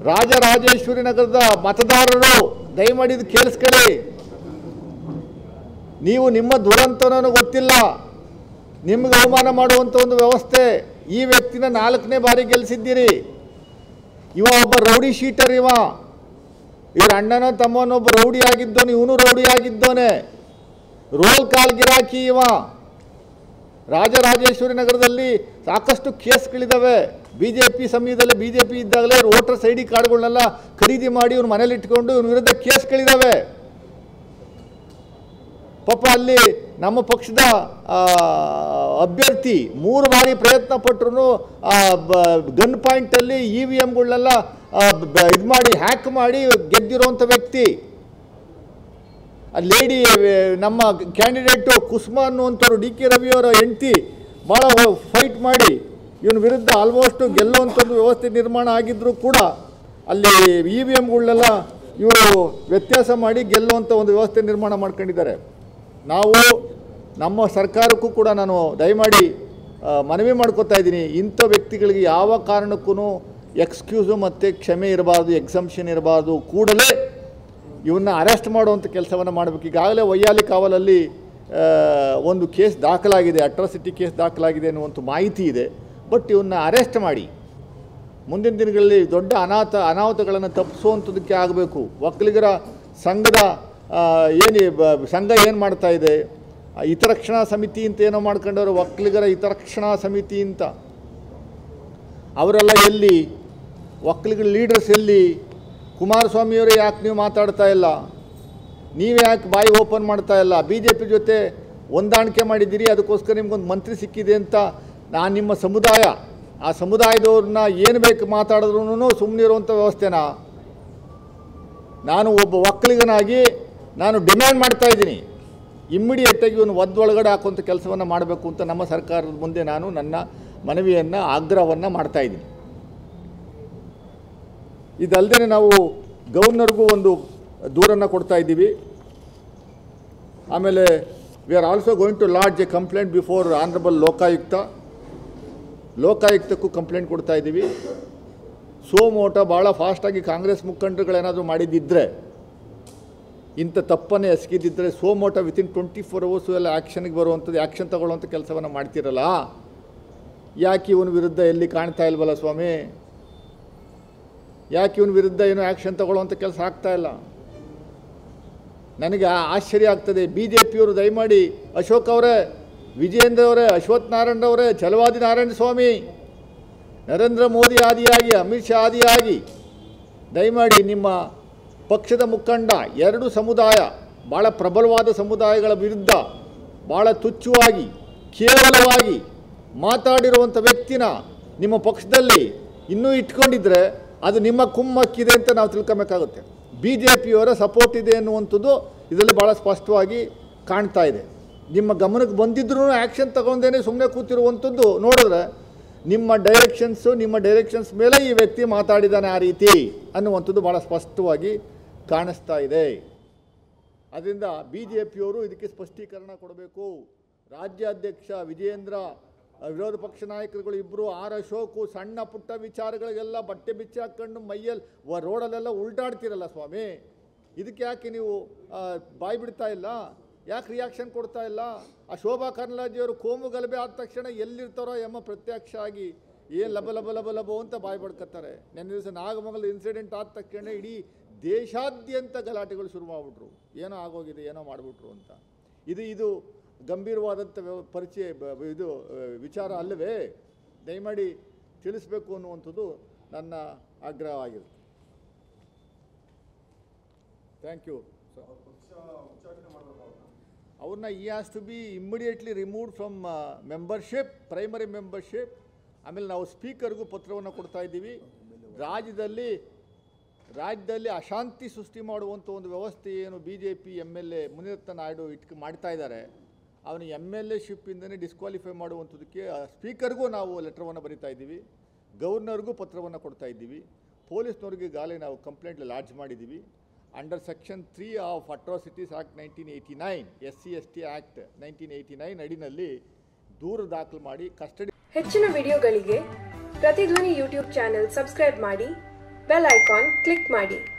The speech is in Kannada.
ರಾಜರಾಜೇಶ್ವರಿ ನಗರದ ಮತದಾರರು ದಯಮಾಡಿ ಇದು ಕೇಳಿಸ್ಕೊಳ್ಳಿ ನೀವು ನಿಮ್ಮ ದುರಂತನೂ ಗೊತ್ತಿಲ್ಲ ನಿಮ್ಗೆ ಅವಮಾನ ಮಾಡುವಂಥ ಒಂದು ವ್ಯವಸ್ಥೆ ಈ ವ್ಯಕ್ತಿನ ನಾಲ್ಕನೇ ಬಾರಿ ಗೆಲ್ಲಿಸಿದ್ದೀರಿ ಇವ ಒಬ್ಬ ರೌಡಿ ಶೀಟರ್ ಇವ ಇವ್ರ ಅಣ್ಣನ ತಮ್ಮನೊಬ್ಬ ರೌಡಿ ಆಗಿದ್ದೋನು ಇವನು ರೌಡಿ ಆಗಿದ್ದೋನೆ ರೋಲ್ ಕಾಲ್ ಗಿರಾಕಿ ಇವ ರಾಜರಾಜೇಶ್ವರಿ ನಗರದಲ್ಲಿ ಸಾಕಷ್ಟು ಕೇಸ್ಗಳಿದ್ದಾವೆ ಬಿ ಜೆ ಪಿ ಸಮಯದಲ್ಲಿ ಬಿ ಜೆ ಪಿ ಇದ್ದಾಗಲೇ ವೋಟರ್ಸ್ ಐ ಡಿ ಕಾರ್ಡ್ಗಳನ್ನೆಲ್ಲ ಖರೀದಿ ಮಾಡಿ ಇವ್ರ ಮನೇಲಿ ಇಟ್ಕೊಂಡು ಇವ್ರ ವಿರುದ್ಧ ಕೇಸ್ಗಳಿದ್ದಾವೆ ಪಾಪ ಅಲ್ಲಿ ನಮ್ಮ ಪಕ್ಷದ ಆ, ಅಭ್ಯರ್ಥಿ ಮೂರು ಬಾರಿ ಪ್ರಯತ್ನ ಪಟ್ಟರು ಗನ್ ಪಾಯಿಂಟಲ್ಲಿ ಇ ವಿ ಎಮ್ಗಳನ್ನೆಲ್ಲ ಇದು ಮಾಡಿ ಹ್ಯಾಕ್ ಮಾಡಿ ಗೆದ್ದಿರೋಂಥ ವ್ಯಕ್ತಿ ಆ ಲೇಡಿ ನಮ್ಮ ಕ್ಯಾಂಡಿಡೇಟು ಕುಸುಮಾ ಅನ್ನುವಂಥವ್ರು ಡಿ ಕೆ ರವಿಯವರ ಹೆಂಡತಿ ಭಾಳ ಫೈಟ್ ಮಾಡಿ ಇವನ ವಿರುದ್ಧ ಆಲ್ಮೋಸ್ಟ್ ಗೆಲ್ಲುವಂಥದ್ದು ವ್ಯವಸ್ಥೆ ನಿರ್ಮಾಣ ಆಗಿದ್ದರೂ ಕೂಡ ಅಲ್ಲಿ ಇ ವಿ ಎಮ್ಗಳನ್ನೆಲ್ಲ ಇವರು ವ್ಯತ್ಯಾಸ ಮಾಡಿ ಗೆಲ್ಲುವಂಥ ಒಂದು ವ್ಯವಸ್ಥೆ ನಿರ್ಮಾಣ ಮಾಡ್ಕೊಂಡಿದ್ದಾರೆ ನಾವು ನಮ್ಮ ಸರ್ಕಾರಕ್ಕೂ ಕೂಡ ನಾನು ದಯಮಾಡಿ ಆ, ಮನವಿ ಮಾಡ್ಕೋತಾ ಇದ್ದೀನಿ ಇಂಥ ವ್ಯಕ್ತಿಗಳಿಗೆ ಯಾವ ಕಾರಣಕ್ಕೂ ಎಕ್ಸ್ಕ್ಯೂಸು ಮತ್ತು ಕ್ಷಮೆ ಇರಬಾರ್ದು ಎಕ್ಸಂಪ್ಷನ್ ಇರಬಾರ್ದು ಕೂಡಲೇ ಇವನ್ನ ಅರೆಸ್ಟ್ ಮಾಡುವಂಥ ಕೆಲಸವನ್ನು ಮಾಡಬೇಕು ಈಗಾಗಲೇ ವೈಯಾಲಿ ಕಾವಲಲ್ಲಿ ಆ, ಒಂದು ಕೇಸ್ ದಾಖಲಾಗಿದೆ ಅಟ್ರಾಸಿಟಿ ಕೇಸ್ ದಾಖಲಾಗಿದೆ ಅನ್ನುವಂಥ ಮಾಹಿತಿ ಇದೆ ಬಟ್ ಇವನ್ನ ಅರೆಸ್ಟ್ ಮಾಡಿ ಮುಂದಿನ ದಿನಗಳಲ್ಲಿ ದೊಡ್ಡ ಅನಾಥ ಅನಾಹುತಗಳನ್ನು ತಪ್ಪಿಸುವಂಥದ್ದಕ್ಕೆ ಆಗಬೇಕು ಒಕ್ಕಲಿಗರ ಸಂಘದ ಆ, ಏನು ಈ ಬ- ಸಂಘ ಏನು ಮಾಡ್ತಾ ಇದೆ ಆ, ಹಿತರಕ್ಷಣಾ ಸಮಿತಿ ಅಂತ ಏನೋ ಮಾಡ್ಕೊಂಡವರು ಒಕ್ಕಲಿಗರ ಹಿತರಕ್ಷಣಾ ಸಮಿತಿ ಅಂತ ಅವರೆಲ್ಲ ಎಲ್ಲಿ ಒಕ್ಕಲಿಗರ ಲೀಡರ್ಸ್ ಎಲ್ಲಿ ಕುಮಾರಸ್ವಾಮಿಯವರೇ ಯಾಕೆ ನೀವು ಮಾತಾಡ್ತಾ ಇಲ್ಲ ನೀವು ಯಾಕೆ ಬಾಯಿ ಓಪನ್ ಮಾಡ್ತಾ ಇಲ್ಲ ಬಿ ಜೆ ಪಿ ಜೊತೆ ಹೊಂದಾಣಿಕೆ ಮಾಡಿದ್ದೀರಿ ಅದಕ್ಕೋಸ್ಕರ ನಿಮ್ಗೊಂದು ಮಂತ್ರಿ ಸಿಕ್ಕಿದೆ ಅಂತ ನಾನು ನಿಮ್ಮ ಸಮುದಾಯ ಆ ಸಮುದಾಯದವ್ರನ್ನ ಏನು ಬೇಕು ಮಾತಾಡಿದ್ರು ಸುಮ್ಮನಿರುವಂಥ ವ್ಯವಸ್ಥೆನಾ ನಾನು ಒಬ್ಬ ಒಕ್ಕಲಿಗನಾಗಿ ನಾನು ಡಿಮ್ಯಾಂಡ್ ಮಾಡ್ತಾ ಇದ್ದೀನಿ ಇಮ್ಮಿಡಿಯೇಟಾಗಿ ಇವನು ಒದ್ದೊಳಗಡೆ ಹಾಕುವಂಥ ಕೆಲಸವನ್ನು ಮಾಡಬೇಕು ಅಂತ ನಮ್ಮ ಸರ್ಕಾರದ ಮುಂದೆ ನಾನು ನನ್ನ ಮನವಿಯನ್ನು ಆಗ್ರಹವನ್ನು ಮಾಡ್ತಾ ಇದ್ದೀನಿ ಇದಲ್ಲದೆ ನಾವು ಗವರ್ನರ್ಗೂ ಒಂದು ದೂರನ್ನು ಕೊಡ್ತಾ ಇದ್ದೀವಿ ಆಮೇಲೆ we are also going to lodge a complaint before honourable Lokayukta ಲೋಕಾಯುಕ್ತಕ್ಕೂ ಕಂಪ್ಲೇಂಟ್ ಕೊಡ್ತಾ ಇದ್ದೀವಿ ಸೋಮೋಟ ಭಾಳ ಫಾಸ್ಟಾಗಿ ಕಾಂಗ್ರೆಸ್ ಮುಖಂಡರುಗಳೇನಾದರೂ ಮಾಡಿದ್ದಿದ್ದರೆ ಇಂಥ ತಪ್ಪನ್ನೇ ಎಸಗಿದ್ದಿದ್ದರೆ suo motu within twenty four hours ಎಲ್ಲ ಆ್ಯಕ್ಷನ್ಗೆ ಬರುವಂಥದ್ದು ಆ್ಯಕ್ಷನ್ ತಗೊಳ್ಳುವಂಥ ಕೆಲಸವನ್ನು ಮಾಡ್ತಿರಲ್ಲ ಯಾಕೆ ಇವನ ವಿರುದ್ಧ ಎಲ್ಲಿ ಕಾಣ್ತಾ ಇಲ್ವಲ್ಲ ಸ್ವಾಮಿ ಯಾಕೆ ಇವನ ವಿರುದ್ಧ ಏನು ಆ್ಯಕ್ಷನ್ ತಗೊಳ್ಳುವಂಥ ಕೆಲಸ ಆಗ್ತಾ ಇಲ್ಲ ನನಗೆ ಆ- ಆಶ್ಚರ್ಯ ಆಗ್ತದೆ ಬಿ ಜೆ ಪಿಯವರು ದಯಮಾಡಿ ಅಶೋಕ್ ಅವರೇ ವಿಜಯೇಂದ್ರ ಅವರೇ ಅಶ್ವಥ್ ನಾರಾಯಣ ಅವರೇ ಛಲವಾದಿ ನಾರಾಯಣ ಸ್ವಾಮಿ ನರೇಂದ್ರ ಮೋದಿ ಆದಿಯಾಗಿ ಅಮಿತ್ ಶಾ ಆದಿಯಾಗಿ ದಯಮಾಡಿ ನಿಮ್ಮ ಪಕ್ಷದ ಮುಖಂಡ ಎರಡು ಸಮುದಾಯ ಭಾಳ ಪ್ರಬಲವಾದ ಸಮುದಾಯಗಳ ವಿರುದ್ಧ ಭಾಳ ತುಚ್ಛವಾಗಿ ಕೇವಲವಾಗಿ ಮಾತಾಡಿರುವಂಥ ವ್ಯಕ್ತಿನ ನಿಮ್ಮ ಪಕ್ಷದಲ್ಲಿ ಇನ್ನೂ ಇಟ್ಕೊಂಡಿದ್ರೆ ಅದು ನಿಮ್ಮ ಕುಮ್ಮಕ್ಕಿದೆ ಅಂತ ನಾವು ತಿಳ್ಕೊಬೇಕಾಗುತ್ತೆ ಬಿ ಜೆ ಪಿಯವರ ಸಪೋರ್ಟ್ ಇದೆ ಅನ್ನುವಂಥದ್ದು ಇದರಲ್ಲಿ ಭಾಳ ಸ್ಪಷ್ಟವಾಗಿ ಕಾಣ್ತಾ ಇದೆ ನಿಮ್ಮ ಗಮನಕ್ಕೆ ಬಂದಿದ್ರೂ ಆ್ಯಕ್ಷನ್ ತಗೊಂಡೇನೆ ಸುಮ್ಮನೆ ಕೂತಿರುವಂಥದ್ದು ನೋಡಿದ್ರೆ ನಿಮ್ಮ ಡೈರೆಕ್ಷನ್ಸು ನಿಮ್ಮ ಡೈರೆಕ್ಷನ್ಸ್ ಮೇಲೆ ಈ ವ್ಯಕ್ತಿ ಮಾತಾಡಿದ್ದಾನೆ ಆ ರೀತಿ ಅನ್ನುವಂಥದ್ದು ಭಾಳ ಸ್ಪಷ್ಟವಾಗಿ ಕಾಣಿಸ್ತಾ ಇದೆ ಅದರಿಂದ ಬಿ ಜೆ ಪಿಯವರು ಇದಕ್ಕೆ ಸ್ಪಷ್ಟೀಕರಣ ಕೊಡಬೇಕು ರಾಜ್ಯಾಧ್ಯಕ್ಷ ವಿಜಯೇಂದ್ರ ಆ, ವಿರೋಧ ಪಕ್ಷ ನಾಯಕರುಗಳು ಇಬ್ಬರು ಆರ್ ಅಶೋಕು ಸಣ್ಣ ಪುಟ್ಟ ವಿಚಾರಗಳಿಗೆಲ್ಲ ಬಟ್ಟೆ ಬಿಚ್ಚಿ ಹಾಕ್ಕೊಂಡು ಮೈಯಲ್ಲಿ ವ ರೋಡಲ್ಲೆಲ್ಲ ಉಲ್ಟಾಡ್ತಿರಲ್ಲ ಸ್ವಾಮಿ ಇದಕ್ಕೆ ಯಾಕೆ ನೀವು ಆ, ಬಾಯಿ ಬಿಡ್ತಾ ಇಲ್ಲ ಯಾಕೆ ರಿಯಾಕ್ಷನ್ ಕೊಡ್ತಾ ಇಲ್ಲ ಆ ಶೋಭಾ ಕರ್ನಾಜಿಯವರು ಕೋಮು ಗಲಭೆ ಆದ ತಕ್ಷಣ ಎಲ್ಲಿರ್ತಾರೋ ಎಂಬ ಪ್ರತ್ಯಕ್ಷ ಆಗಿ ಏನು ಲಬ ಲಬ ಲಬ ಲಬೋ ಅಂತ ಬಾಯಿ ಬಡ್ಕತ್ತಾರೆ ನೆನ್ನೆ ದಿವಸ ನಾಗಮಂಗಲ ಇನ್ಸಿಡೆಂಟ್ ಆದ ತಕ್ಷಣ ಇಡೀ ದೇಶಾದ್ಯಂತ ಗಲಾಟೆಗಳು ಶುರು ಮಾಡಿಬಿಟ್ರು ಏನೋ ಆಗೋಗಿದೆ ಏನೋ ಮಾಡಿಬಿಟ್ರು ಅಂತ ಇದು ಇದು ಗಂಭೀರವಾದಂಥ ವ್ಯವ- ಪರಿಚಯ ಬ- ಬ- ಇದು ಆ, ವಿಚಾರ ಅಲ್ಲವೇ ದಯಮಾಡಿ ತಿಳಿಸ್ಬೇಕು ಅನ್ನುವಂಥದ್ದು ನನ್ನ ಆಗ್ರಹವಾಗಿರುತ್ತೆ ಥ್ಯಾಂಕ್ ಯು ಅವ್ರನ್ನ ಈ has to be immediately removed from membership primary membership ಆಮೇಲೆ ನಾವು ಸ್ಪೀಕರ್ಗೂ ಪತ್ರವನ್ನು ಕೊಡ್ತಾ ಇದ್ದೀವಿ ರಾಜ್ಯದಲ್ಲಿ ರಾಜ್ಯದಲ್ಲಿ ಅಶಾಂತಿ ಸೃಷ್ಟಿ ಮಾಡುವಂಥ ಒಂದು ವ್ಯವಸ್ಥೆ ಏನು B J P M L A Munirathna Naidu ಇಟ್ಕ ಮಾಡ್ತಾ ಇದ್ದಾರೆ ಅವನು ಎಮ್ ಎಲ್ ಎ ಶಿಪ್ಪಿಂದನೇ ಡಿಸ್ಕ್ವಾಲಿಫೈ ಮಾಡುವಂಥದ್ದಕ್ಕೆ ಸ್ಪೀಕರ್ಗೂ ನಾವು ಲೆಟ್ರವನ್ನು ಬರಿತಾ ಇದ್ದೀವಿ ಗವರ್ನರ್ಗೂ ಪತ್ರವನ್ನು ಕೊಡ್ತಾ ಇದ್ದೀವಿ ಪೊಲೀಸ್ನವ್ರಿಗೆ ಈಗಾಗಲೇ ನಾವು ಕಂಪ್ಲೇಂಟ್ ಲಾಡ್ಜ್ ಮಾಡಿದ್ದೀವಿ under section three of atrocities act nineteen eighty nine S C S T act nineteen eighty nine ಅಡಿನಲ್ಲಿ ದೂರು ದಾಖಲು ಮಾಡಿ ಕಸ್ಟಡಿ ಹೆಚ್ಚಿನ ವಿಡಿಯೋಗಳಿಗೆ ಪ್ರತಿಧ್ವನಿ ಯೂಟ್ಯೂಬ್ ಚಾನೆಲ್ ಸಬ್ಸ್ಕ್ರೈಬ್ ಮಾಡಿ ಬೆಲ್ ಐಕಾನ್ ಕ್ಲಿಕ್ ಮಾಡಿ